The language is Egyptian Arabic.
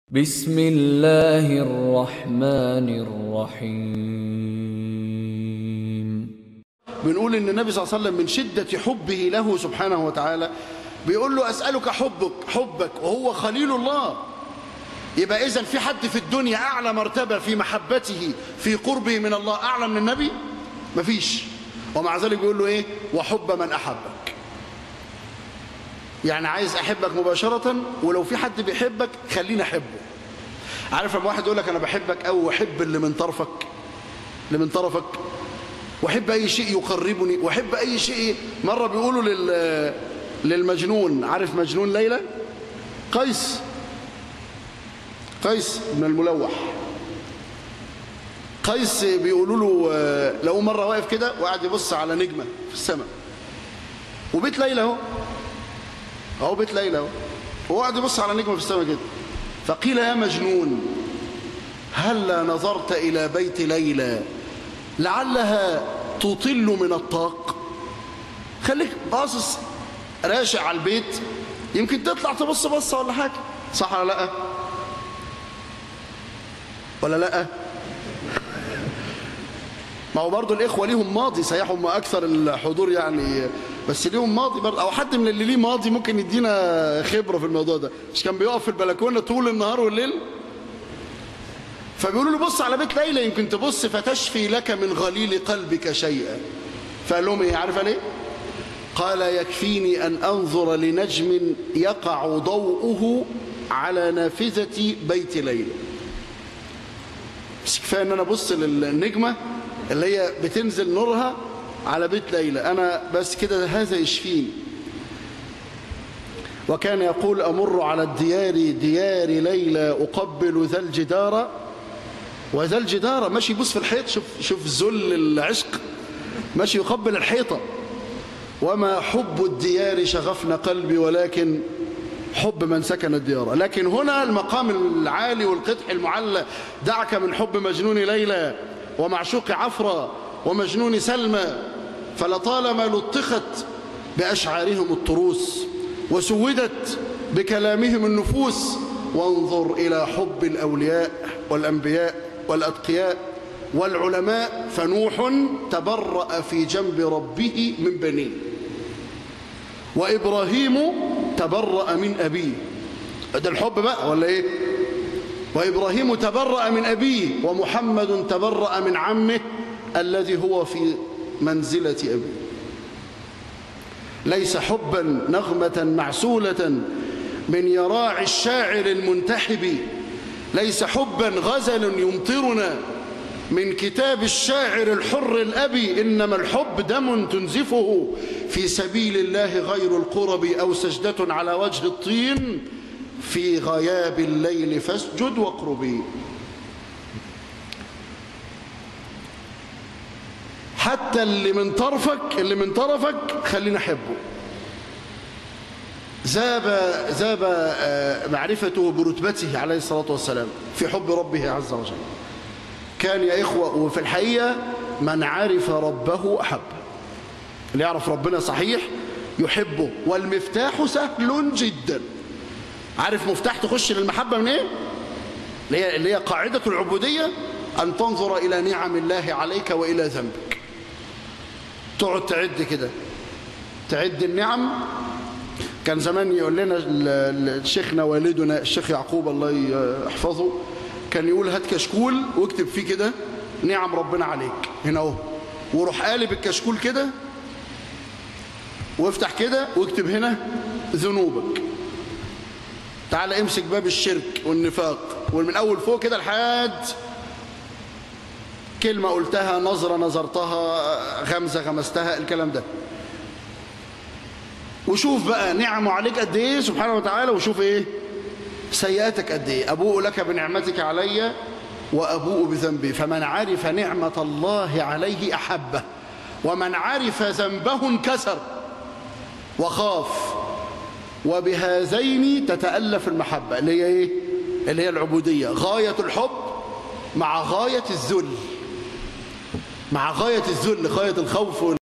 بسم الله الرحمن الرحيم بنقول ان النبي صلى الله عليه وسلم من شدة حبه له سبحانه وتعالى بيقول له أسألك حبك حبك وهو خليل الله يبقى إذن في حد في الدنيا أعلى مرتبة في محبته في قربه من الله أعلى من النبي مفيش ومع ذلك بيقول له إيه وحب من أحبك يعني عايز أحبك مباشرة ولو في حد بيحبك خليني أحبه عارف لما واحد يقول لك أنا بحبك أو وأحب اللي من طرفك اللي من طرفك واحب اي شيء يقربني واحب اي شيء مره بيقولوا لل للمجنون عارف مجنون ليلى قيس قيس بن الملوح قيس بيقولوا له لو مره واقف كده وقاعد يبص على نجمه في السماء وبيت ليلى اهو اهو بيت ليلى اهو وهو قاعد يبص على نجمه في السماء كده فقيل يا مجنون هلا نظرت الى بيت ليلى لعلها تطل من الطاق خليك باصص راشع على البيت يمكن تطلع تبص بصه ولا حاجه صح ولا لا ولا لا ما هو برضه الاخوه ليهم ماضي صحيح هم اكثر الحضور يعني بس ليهم ماضي برضه او حد من اللي ليه ماضي ممكن يدينا خبره في الموضوع ده مش كان بيقف في البلكونه طول النهار والليل فبيقولوا له بص على بيت ليلى يمكن تبص فتشفي لك من غليل قلبك شيئا فقال لهم ايه عارف ليه قال يكفيني ان انظر لنجم يقع ضوءه على نافذه بيت ليلى مش كفايه ان انا ابص للنجمه اللي هي بتنزل نورها على بيت ليلى انا بس كده هذا يشفيني وكان يقول امر على الديار ديار ليلى اقبل ذا الجدار وذا الجدار ماشي يبص في الحيط شوف شوف ذل العشق ماشي يقبل الحيطة وما حب الديار شغفنا قلبي ولكن حب من سكن الديار لكن هنا المقام العالي والقدح المعلى دعك من حب مجنون ليلى ومعشوق عفرة ومجنون سلمى فلطالما لطخت بأشعارهم الطروس وسودت بكلامهم النفوس وانظر إلى حب الأولياء والأنبياء والأتقياء والعلماء فنوح تبرأ في جنب ربه من بنيه وإبراهيم تبرأ من أبيه ده الحب بقى ولا إيه وإبراهيم تبرأ من أبيه ومحمد تبرأ من عمه الذي هو في منزلة أبيه ليس حبا نغمة معسولة من يراعي الشاعر المنتحب ليس حبا غزل يمطرنا من كتاب الشاعر الحر الأبي إنما الحب دم تنزفه في سبيل الله غير القرب أو سجدة على وجه الطين في غياب الليل فاسجد واقربي حتى اللي من طرفك اللي من طرفك خلينا أحبه زاب زاب معرفته برتبته عليه الصلاة والسلام في حب ربه عز وجل كان يا إخوة وفي الحقيقة من عرف ربه أحب اللي يعرف ربنا صحيح يحبه والمفتاح سهل جدا عارف مفتاح تخش للمحبة من ايه اللي هي, اللي هي قاعدة العبودية أن تنظر إلى نعم الله عليك وإلى ذنبك تقعد تعد كده تعد النعم كان زمان يقول لنا شيخنا والدنا الشيخ يعقوب الله يحفظه كان يقول هات كشكول واكتب فيه كده نعم ربنا عليك هنا اهو وروح قالب الكشكول كده وافتح كده واكتب هنا ذنوبك تعال امسك باب الشرك والنفاق ومن اول فوق كده لحد كلمة قلتها نظرة نظرتها غمزة غمستها الكلام ده وشوف بقى نعمه عليك قد ايه سبحانه وتعالى وشوف ايه سيئاتك قد ايه ابوء لك بنعمتك علي وابوء بذنبي فمن عرف نعمة الله عليه احبه ومن عرف ذنبه انكسر وخاف وبهذين تتألف المحبة اللي هي ايه اللي هي العبودية غاية الحب مع غاية الذل مع غاية الذل غاية الخوف